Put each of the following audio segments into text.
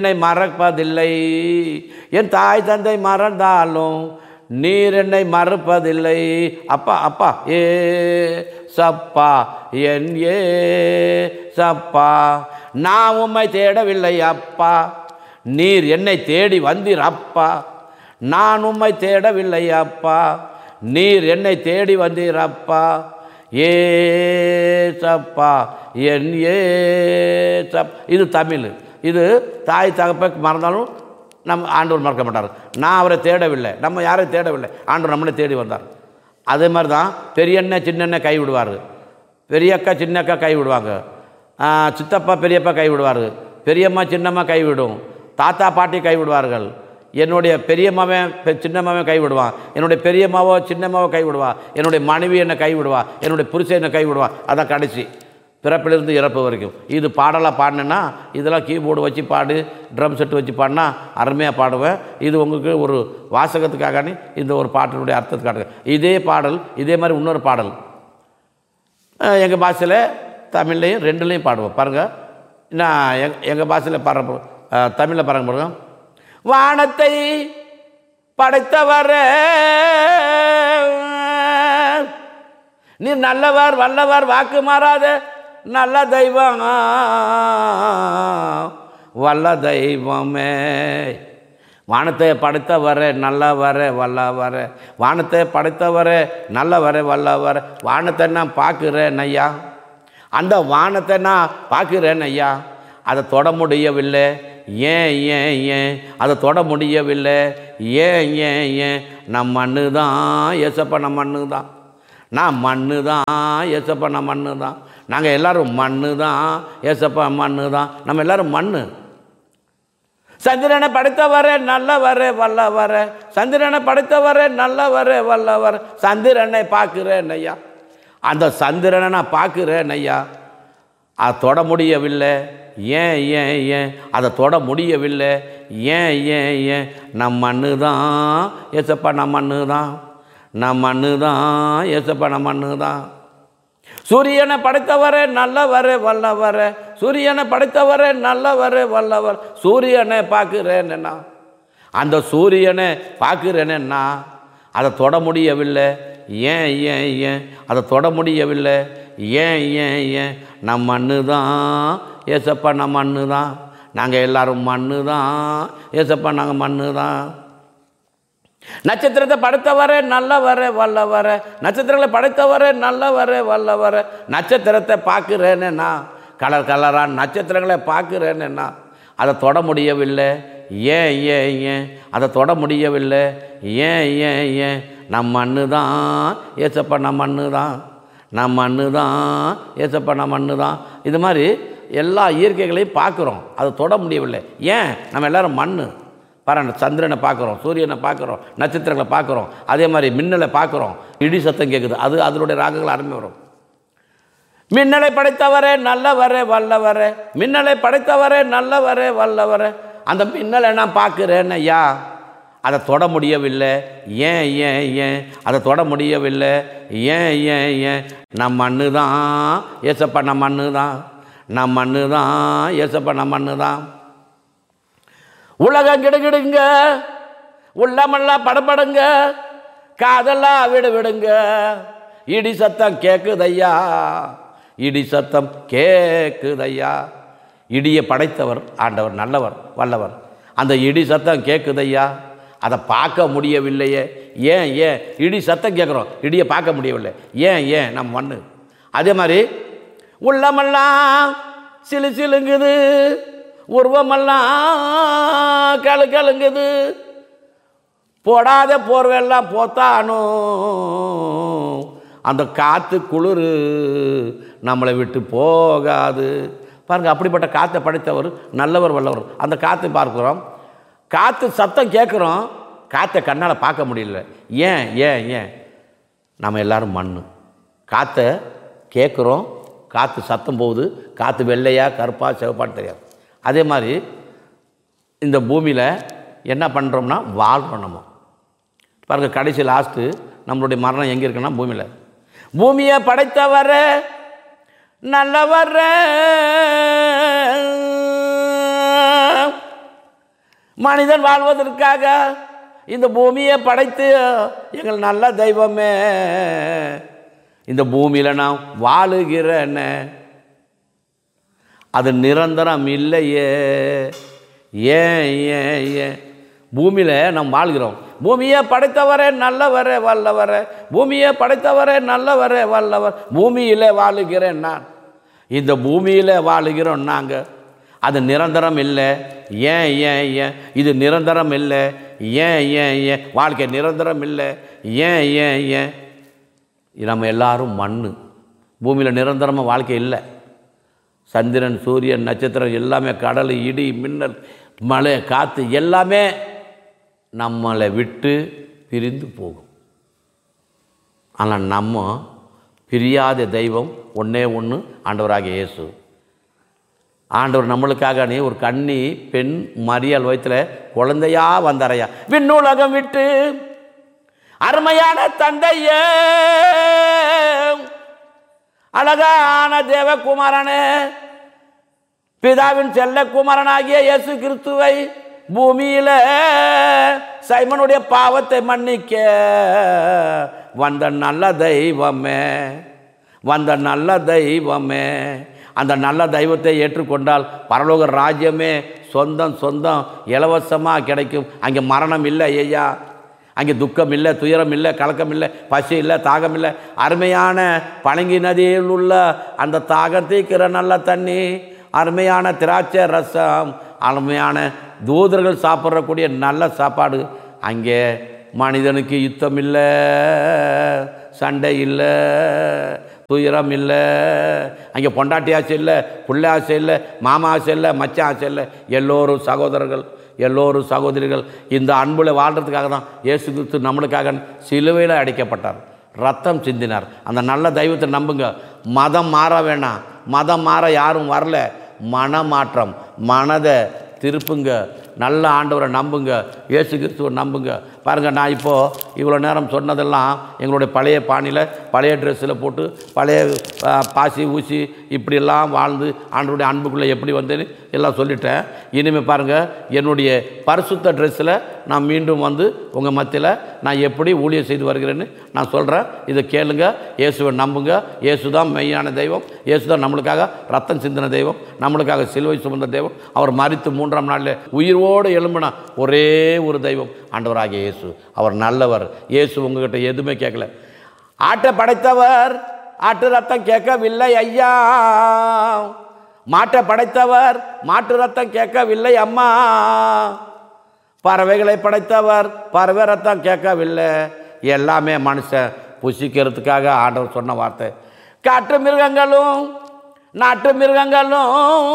என்னை மறப்பதில்லை என் தாய் தந்தை மறந்தாலும் நீர் என்னை மறப்பதில்லை அப்பா அப்பா ஏ சப்பா என் ஏ சப்பா நான் உம்மை தேடவில்லை அப்பா நீர் என்னை தேடி வந்தீர் அப்பா நான் உம்மை தேடவில்லை அப்பா நீர் என்னை தேடி வந்தீர் அப்பா ஏ சப்பா என் ஏ சப் இது தமிழ் இது தாய் தகப்பை மறந்தாலும் நம்ம ஆண்டவர் மறக்க மாட்டார் நான் அவரை தேடவில்லை நம்ம யாரையும் தேடவில்லை ஆண்டவர் நம்மளை தேடி வந்தார் அதே மாதிரி தான் பெரியண்ணன் சின்னண்ணன் கை விடுவார் பெரியக்கா சின்னக்கா கை விடுவாங்க ஆ, சித்தப்பா பெரியப்பா கை விடுவார் பெரியம்மா சின்னம்மா கை விடும் தாத்தா பாட்டி கை விடுவார்கள் என்னுடைய பெரியம்மாவன் பெ- சின்னம்மாவன் கை விடுவான் என்னுடைய பெரியம்மாவோ சின்னம்மாவோ கை விடுவா என்னுடைய மனைவி என்னை கை விடுவா என்னுடைய புருஷன் என்னை கை விடுவா அதான் கடைசி பிறப்பிலிருந்து இறப்பு வரைக்கும் இது பாடலாக பாடினேன்னா இதெல்லாம் கீபோர்டு வச்சு பாடு ட்ரம் செட்டு வச்சு பாடினா அருமையாக பாடுவேன் இது உங்களுக்கு ஒரு வாசகத்துக்காக இந்த ஒரு பாட்டினுடைய அர்த்தத்துக்காக இதே பாடல் இதே மாதிரி இன்னொரு பாடல் எங்கள் பாஷையில் தமிழ்லையும் ரெண்டுலேயும் பாடுவோம் பாருங்கள் நான் எங் எங்கள் பாஷையில் பாடுற தமிழில் பாருங்க பாருங்க வானத்தை படைத்தவர் நீ நல்லவர் வல்லவர் வாக்கு மாறாத நல்ல தெய்வம் வல்ல தெய்வமே வானத்தை படைத்தவரே நல்லவரே வல்லவரே வானத்தை படைத்தவரே நல்லவரே வல்லவரே வானத்தை நான் பார்க்குறேன் ஐயா அந்த வானத்தை நான் பார்க்குறேன் ஐயா அதை தொட முடியவில்லை ஏன் ஏன் ஏன் அதை தொட முடியவில்லை ஏன் ஏன் ஏன் நம் மண்ணு தான் ஏசப்பா நம்ம மண்ணு தான் நான் மண்ணு தான் ஏசப்பா நான் மண்ணு தான் நாங்கள் எல்லாரும் மண்ணு தான் ஏசப்பா மண்ணு தான் நம்ம எல்லாரும் மண்ணு சந்திரனை படைத்தவரே நல்லவரே வல்லவரே சந்திரனை படைத்தவரே நல்லவரே வல்லவர் சந்திரனை பார்க்கிறேன் ஐயா அந்த சந்திரனை நான் பார்க்கிறேன் ஐயா அதை தொட முடியவில்லை ஏன் ஏன் ஏன் அதை தொட முடியவில்லை ஏன் ஏன் ஏன் நம் மண்ணு தான் ஏசப்பா நம் மண்ணு தான் நம் மண்ணு தான் ஏசப்பா நம் மண்ணு தான் சூரியனை படைத்தவரே நல்லவரே வல்லவரே சூரியனை படைத்தவரே நல்லவரே வல்லவர் சூரியனை பார்க்கிறேன்னா அந்த சூரியனை பார்க்கிறேன்னா அதை தொட முடியவில்லை ஏன் ஏன் ஏன் அதை தொட முடியவில்லை ஏன் ஏன் ஏன் நம் மண்ணு தான் ஏசப்பா நம்ம மண்ணு தான் நாங்கள் எல்லாரும் மண்ணு தான் ஏசப்பா நாங்கள் மண்ணு தான் நட்சத்திரத்தை படைத்தவரே நல்லவரே வல்லவரே நட்சத்திரங்களை படைத்தவரே நல்லவரே வல்லவரே நட்சத்திரத்தை பார்க்குறேன்னா கலர் கலராக நட்சத்திரங்களை பார்க்குறேன்னா அதை தொட முடியவில்லை ஏன் ஏன் ஏன் அதை தொட முடியவில்லை ஏன் ஏன் ஏன் நம் மண்ணு தான் ஏசப்பா நம்ம மண்ணு தான் நம் மண்ணு தான் ஏசப்பா நம்ம மண்ணு தான் இது மாதிரி எல்லா இயற்கைகளையும் பார்க்குறோம் அதை தொட முடியவில்லை ஏன் நம்ம எல்லாரும் மண்ணு பாருங்க சந்திரனை பார்க்குறோம் சூரியனை பார்க்குறோம் நட்சத்திரங்களை பார்க்குறோம் அதே மாதிரி மின்னலை பார்க்குறோம் இடி சத்தம் கேட்குது அது அதனுடைய ராகங்கள் அருமை வரும் மின்னலை படைத்தவரே நல்லவரே வல்லவரே மின்னலை படைத்தவரே நல்லவரே வல்லவரே அந்த மின்னலை நான் பார்க்குறேன் ஐயா அதை தொட முடியவில்லை ஏன் ஏன் ஏன் அதை தொட முடியவில்லை ஏன் ஏன் ஏன் நம் மண்ணு தான் ஏசப்பா நம் மண்ணு தான் நம் மண்ணு தான் ஏசப்பா நம் மண்ணு தான் உலகம் கிடுகிடுங்க உள்ளமெல்லாம் படபடுங்க காதெல்லாம் விடு விடுங்க இடி சத்தம் கேக்குதையா இடி சத்தம் கேக்குதையா இடியை படைத்தவர் ஆண்டவர் நல்லவர் வல்லவர் அந்த இடி சத்தம் கேக்குதையா அதை பார்க்க முடியவில்லையே ஏன் ஏன் இடி சத்தம் கேட்குறோம் இடியை பார்க்க முடியவில்லை ஏன் ஏன் நம்ம மண்ணு அதே மாதிரி உள்ளமெல்லாம் சிலு சிலுங்குது உருவமெல்லாம் கழு கழுங்குது போடாத போர்வெல்லாம் போத்தானோ அந்த காற்று குளிர் நம்மளை விட்டு போகாது பாருங்க அப்படிப்பட்ட காற்றை படைத்தவர் நல்லவர் வல்லவர் அந்த காற்றை பார்க்குறோம் காற்று சத்தம் கேட்குறோம் காற்றை கண்ணால் பார்க்க முடியல ஏன் ஏன் ஏன் நம்ம எல்லாரும் மண் காற்றை கேட்குறோம் காற்று சத்தம் போகுது காற்று வெள்ளையா கருப்பா சிவப்பான்னு தெரியாது அதே மாதிரி இந்த பூமியில் என்ன பண்ணுறோம்னா வாழ்கிறோம் நம்ம பாருங்க கடைசி லாஸ்ட்டு நம்மளுடைய மரணம் எங்கே இருக்குன்னா பூமியில் பூமியை படைத்தவர நல்லவர மனிதன் வாழ்வதற்காக இந்த பூமியை படைத்து எங்கள் நல்ல தெய்வமே இந்த பூமியில் நான் வாழுகிறேன்னு அது நிரந்தரம் இல்லையே ஏன் ஏன் ஏன் பூமியில் நாம் வாழ்கிறோம் பூமியை படைத்தவரே நல்லவரே வல்லவரே பூமியை படைத்தவரே நல்லவரே வல்லவர் பூமியில் வாழுகிறேன் நான் இந்த பூமியில் வாழுகிறோம் நாங்கள் அது நிரந்தரம் இல்லை ஏன் ஏன் ஏன் இது நிரந்தரம் இல்லை ஏன் ஏன் ஏன் வாழ்க்கை நிரந்தரம் இல்லை ஏன் ஏன் ஏன் நம்ம எல்லாரும் மண் பூமியில் நிரந்தரமாக வாழ்க்கை இல்லை சந்திரன் சூரியன் நட்சத்திரம் எல்லாமே கடல் இடி மின்னல் மழை காற்று எல்லாமே நம்மளை விட்டு பிரிந்து போகும் ஆனால் நம்ம பிரியாத தெய்வம் ஒன்றே ஒன்று ஆண்டவராகிய இயேசு ஆண்டவர் நம்மளுக்காக நீ ஒரு கண்ணி பெண் மரியாள் வயிற்றுல குழந்தையா வந்தாரையா விண்ணுலகம் விட்டு அருமையான தந்தையே அழகான தேவகுமாரனே பிதாவின் செல்லக்குமாரனாகிய இயேசு கிறிஸ்துவை பூமியில சைமனுடைய பாவத்தை மன்னிக்க வந்த நல்ல தெய்வமே வந்த நல்ல தெய்வமே அந்த நல்ல தெய்வத்தை ஏற்றுக்கொண்டால் பரலோக ராஜ்யமே சொந்தம் சொந்தம் இலவசமாக கிடைக்கும் அங்கே மரணம் இல்லை ஐயா அங்கே துக்கம் இல்லை துயரம் இல்லை கலக்கம் இல்லை பசி இல்லை தாகம் இல்லை அருமையான பழங்கி நதியில் உள்ள அந்த தாகம் தீக்கிற நல்ல தண்ணி அருமையான திராட்சை ரசம் அருமையான தூதர்கள் சாப்பிட்றக்கூடிய நல்ல சாப்பாடு அங்கே மனிதனுக்கு யுத்தம் இல்லை சண்டை இல்லை துயரம் இல்லை அங்கே பொண்டாட்டி ஆசை இல்லை புள்ள ஆசை இல்லை மாமா ஆசை இல்லை மச்சான் ஆசை இல்லை எல்லோரும் சகோதரர்கள் எல்லோரும் சகோதரிகள் இந்த அன்புல வாழ்கிறதுக்காக தான் இயேசு கிறிஸ்து நம்மளுக்காக சிலுவையில் அடைக்கப்பட்டார் ரத்தம் சிந்தினார் அந்த நல்ல தெய்வத்தை நம்புங்க மதம் மாற வேணாம் மதம் மாற யாரும் வரல மனமாற்றம் மனதை திருப்புங்க நல்ல ஆண்டவரை நம்புங்க இயேசு கிறிஸ்துவை நம்புங்க பாருங்கள் நான் இப்போது இவ்வளோ நேரம் சொன்னதெல்லாம் எங்களுடைய பழைய பாணியில் பழைய ட்ரெஸ்ஸில் போட்டு பழைய ஆ, பாசி ஊசி இப்படியெல்லாம் வாழ்ந்து ஆண்டவருடைய அன்புக்குள்ளே எப்படி வந்தேன்னு எல்லாம் சொல்லிட்டேன் இனிமேல் பாருங்கள் என்னுடைய பரிசுத்த ட்ரெஸ்ஸில் நான் மீண்டும் வந்து உங்கள் மத்தியில் நான் எப்படி ஊழியம் செய்து வருகிறேன்னு நான் சொல்கிறேன் இதை கேளுங்க இயேசுவை நம்புங்க இயேசு தான் மெய்யான தெய்வம் இயேசு தான் நம்மளுக்காக ரத்தம் சிந்தின தெய்வம் நம்மளுக்காக சிலுவை சுமந்த தெய்வம் அவர் மறித்து மூன்றாம் நாளில் உயிரோடு எழும்பின ஒரே ஒரு தெய்வம் ஆண்டவராகிய இயேசு அவர் நல்லவர் இயேசு உங்ககிட்ட எதுவுமே கேட்கல ஆட்டை படைத்தவர் ஆட்டு ரத்தம் கேட்கவில்லை ஐயா மாட்டை படைத்தவர் மாட்டு ரத்தம் கேட்கவில்லை அம்மா பறவைகளை படைத்தவர் பறவை ரத்தம் கேட்கவில்லை எல்லாமே மனுஷன் புசிக்கிறதுக்காக ஆண்டவர் சொன்ன வார்த்தை காட்டு மிருகங்களும் நாட்டு மிருகங்களும்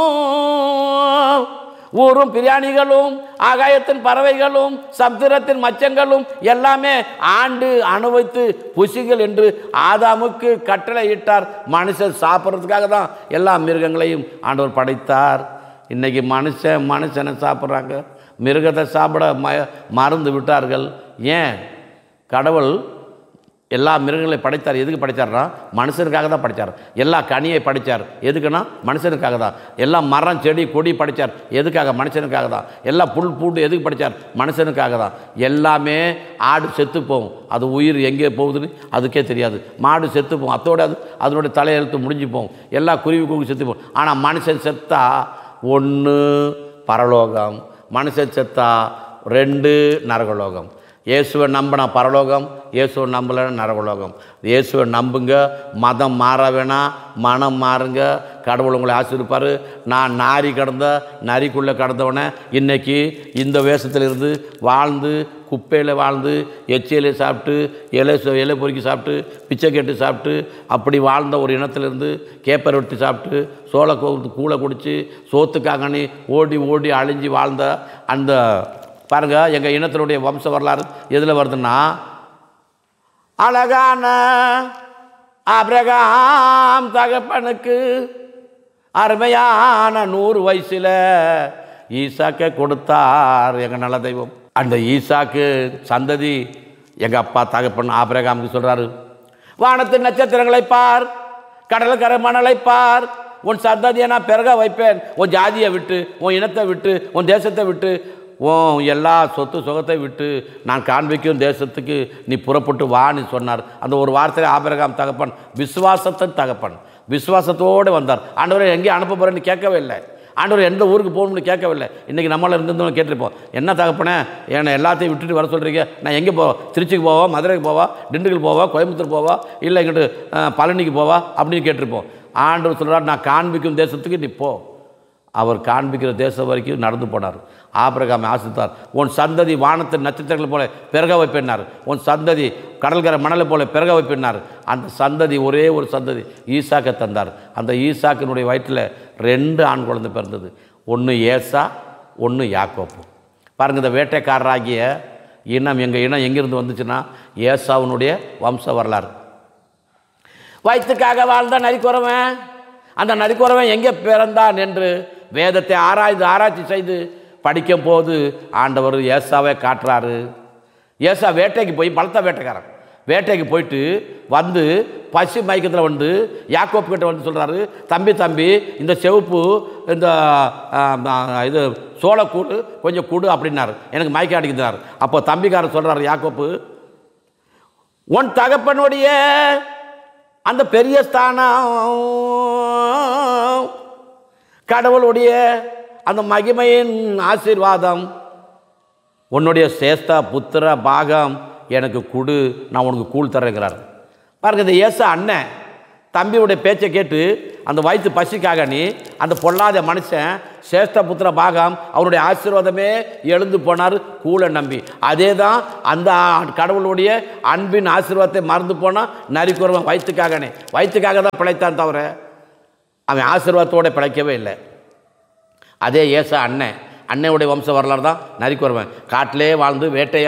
ஊரும் பிரியாணிகளும் ஆகாயத்தின் பறவைகளும் சமுத்திரத்தின் மச்சங்களும் எல்லாமே ஆண்டு அனுபவித்து புசிகள் என்று ஆதாமுக்கு கட்டளை இட்டார் மனுஷன் சாப்பிட்றதுக்காக தான் எல்லா மிருகங்களையும் ஆண்டவர் படைத்தார் இன்னைக்கு மனுஷன் மனுஷனை சாப்பிட்றாங்க மிருகத்தை சாப்பிட ம மறந்து விட்டார்கள் ஏன் கடவுள் எல்லா மிருகங்களையும் படைத்தார் எதுக்கு படைத்தார்னா மனுஷனுக்காக தான் படைத்தார் எல்லா கனியை படைத்தார் எதுக்குன்னா மனுஷனுக்காக தான் எல்லா மரம் செடி கொடி படைத்தார் எதுக்காக மனுஷனுக்காக தான் எல்லா புல் பூண்டு எதுக்கு படைத்தார் மனுஷனுக்காக தான் எல்லாமே ஆடு செத்து போகும் அது உயிர் எங்கே போகுதுன்னு அதுக்கே தெரியாது மாடு செத்து போகும் அத்தோட அது அதனுடைய தலையெழுத்து முடிஞ்சு போகும் எல்லா குருவி கூவி செத்து போகும் ஆனால் மனுஷன் செத்தா ஒன்று பரலோகம் மனுஷன் செத்தா ரெண்டு நரகலோகம் இயேசுவை நம்பினா பரலோகம் இயேசுவை நம்பலைன்னா நரகலோகம் இயேசுவை நம்புங்க மதம் மாற வேணாம் மனம் மாறுங்க கடவுள் உங்களை ஆசிரிப்பார் நான் நாரி கடந்த நரிக்குள்ளே கடந்தவனே இன்னைக்கு இந்த வேஷத்தில் இருந்து வாழ்ந்து குப்பையில் வாழ்ந்து எச்சியில சாப்பிட்டு இலை சோ- இலை பொறுக்கி சாப்பிட்டு பிச்சை கேட்டு சாப்பிட்டு அப்படி வாழ்ந்த ஒரு இனத்திலிருந்து கேப்பர் ரொட்டி சாப்பிட்டு சோள கோ- கூழை குடித்து சோத்துக்காகனி ஓடி ஓடி அழிஞ்சு வாழ்ந்த அந்த பாருங்க எங்கள் இனத்தினுடைய வம்ச வரலாறு எதில் வருதுன்னா அழகான ஆபிரகாம் தகப்பனுக்கு அருமையான நூறு வயசில் ஈசாக்கை கொடுத்தார் எங்கள் நல்ல தெய்வம் அந்த ஈசாக்கு சந்ததி எங்கள் அப்பா தகப்பன் ஆபிரகாமுக்கு சொல்கிறாரு வானத்து நட்சத்திரங்களை பார் கடற்கரை மணலை பார் உன் சந்ததியை நான் பிறக வைப்பேன் உன் ஜாதியை விட்டு உன் இனத்தை விட்டு உன் தேசத்தை விட்டு உன் எல்லா சொத்து சுகத்தை விட்டு நான் காண்பிக்கும் தேசத்துக்கு நீ புறப்பட்டு வான்னு சொன்னார் அந்த ஒரு வார்த்தையில் ஆபிரகாம் தகப்பன் விசுவாசத்தின் தகப்பன் விசுவாசத்தோடு வந்தார் ஆண்டவரை எங்கேயும் அனுப்ப போகிறேன்னு கேட்கவே இல்லை ஆண்டவர் எந்த ஊருக்கு போகணும்னு கேட்கவில்லை இன்றைக்கி நம்மள இருந்திருந்தோம் கேட்டிருப்போம் என்ன தகப்பனே என்னை எல்லாத்தையும் விட்டுட்டு வர சொல்கிறீங்க நான் எங்கே போவோம் திருச்சிக்கு போவா மதுரைக்கு போவா திண்டுக்கல் போவா கோயம்புத்தூர் போவா இல்லை இங்கிட்டு அஹ், பழனிக்கு போவா அப்படின்னு கேட்டிருப்போம் ஆண்டவர் சொல்கிறார் நான் காண்பிக்கும் தேசத்துக்கு நீ போ அவர் காண்பிக்கிற தேசம் வரைக்கும் நடந்து போனார் ஆபிரகாமை ஆசித்தார் உன் சந்ததி வானத்தின் நட்சத்திரங்கள் போல பிறக வைப்பினார் உன் சந்ததி கடற்கரை மணலை போல பிறக வைப்பினார் அந்த சந்ததி ஒரே ஒரு சந்ததி ஈசாக்கை தந்தார் அந்த ஈசாக்கினுடைய வயிற்றில் ரெண்டு ஆண் குழந்தை பிறந்தது ஒன்று ஏசா ஒன்று யாக்கோப்பு பாருங்கள் இந்த வேட்டைக்காரராகிய இனம் எங்கள் இனம் எங்கிருந்து வந்துச்சுன்னா ஏசாவினுடைய வம்ச வரலாறு வயிற்றுக்காக வாழ்ந்த நரிக்குறவன் அந்த நரிக்குறவன் எங்கே பிறந்தான் என்று வேதத்தை ஆராய்ந்து ஆராய்ச்சி செய்து படிக்கும் போது ஆண்டவர் ஏசாவை காட்டுறாரு ஏசா வேட்டைக்கு போய் பலத்த வேட்டைக்காரன் வேட்டைக்கு போயிட்டு வந்து பசி மயக்கத்தில் வந்து யாக்கோப்பு கிட்ட வந்து சொல்கிறாரு தம்பி தம்பி இந்த செவப்பு இந்த ஆ, ஆ, இது சோளக்கூடு கொஞ்சம் கூடு அப்படின்னாரு எனக்கு மயக்கம் அடிக்கிறார் அப்போ தம்பிக்காரர் சொல்கிறாரு யாக்கோப்பு உன் தகப்பனுடைய அந்த பெரிய ஸ்தானம் கடவுளுடைய அந்த மகிமையின் ஆசீர்வாதம் உன்னுடைய சேஸ்தா புத்திர பாகம் எனக்கு கொடு நான் உனக்கு கூழ் தரேங்கிறார் பாருங்க இந்த ஏச அண்ணன் தம்பியுடைய பேச்சை கேட்டு அந்த வயிற்று பசிக்காக நீ அந்த பொல்லாத மனுஷன் சேஷ்ட புத்திர பாகம் அவருடைய ஆசீர்வாதமே எழுந்து போனார் கூலை நம்பி அதே தான் அந்த கடவுளுடைய அன்பின் ஆசீர்வாதத்தை மறந்து போனால் நரிக்குறவன் வயிற்றுக்காகனே வயிற்றுக்காக தான் பிழைத்தான் தவிர அவன் ஆசீர்வாதத்தோட பிழைக்கவே இல்லை அதே ஏசா அண்ணன் அன்னையுடைய வம்ச வரலாறு தான் நரிக்குறவன் காட்டிலே வாழ்ந்து வேட்டையா